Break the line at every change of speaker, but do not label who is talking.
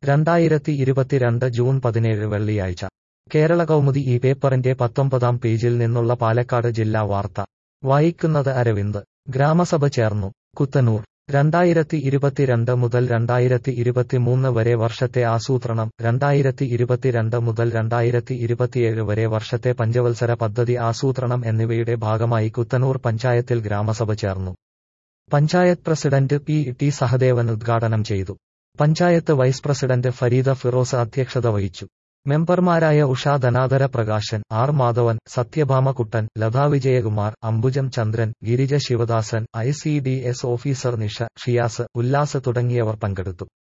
രണ്ടായിരത്തി ഇരുപത്തിരണ്ട് ജൂൺ പതിനേഴ് വെള്ളിയാഴ്ച കേരള കൗമുദി ഈ പേപ്പറിന്റെ പത്തൊമ്പതാം പേജിൽ നിന്നുള്ള പാലക്കാട് ജില്ലാ വാർത്ത വായിക്കുന്നത് അരവിന്ദ് ഗ്രാമസഭ ചേർന്നു കുത്തനൂർ രണ്ടായിരത്തി ഇരുപത്തിരണ്ട് മുതൽ രണ്ടായിരത്തി ഇരുപത്തിമൂന്ന് വരെ വർഷത്തെ ആസൂത്രണം രണ്ടായിരത്തി ഇരുപത്തിരണ്ട് മുതൽ രണ്ടായിരത്തി ഇരുപത്തിയേഴ് വരെ വർഷത്തെ പഞ്ചവത്സര പദ്ധതി ആസൂത്രണം എന്നിവയുടെ ഭാഗമായി കുത്തനൂർ പഞ്ചായത്തിൽ ഗ്രാമസഭ ചേർന്നു panchayat president P T Sahadevan ഉദ്ഘാടനം ചെയ്തു പഞ്ചായത്ത് വൈസ് പ്രസിഡന്റ് ഫരീദ ഫിറോസ് അധ്യക്ഷത വഹിച്ചു മെമ്പർമാരായ Usha Dhanadhara Prakashan R Madhavan Sathyabhama Kuttan Latha Vijayakumar Ambujam Chandran Girija Sivadasan I C D S officer Nisha Shiyas Ullas തുടങ്ങിയവർ പങ്കെടുത്തു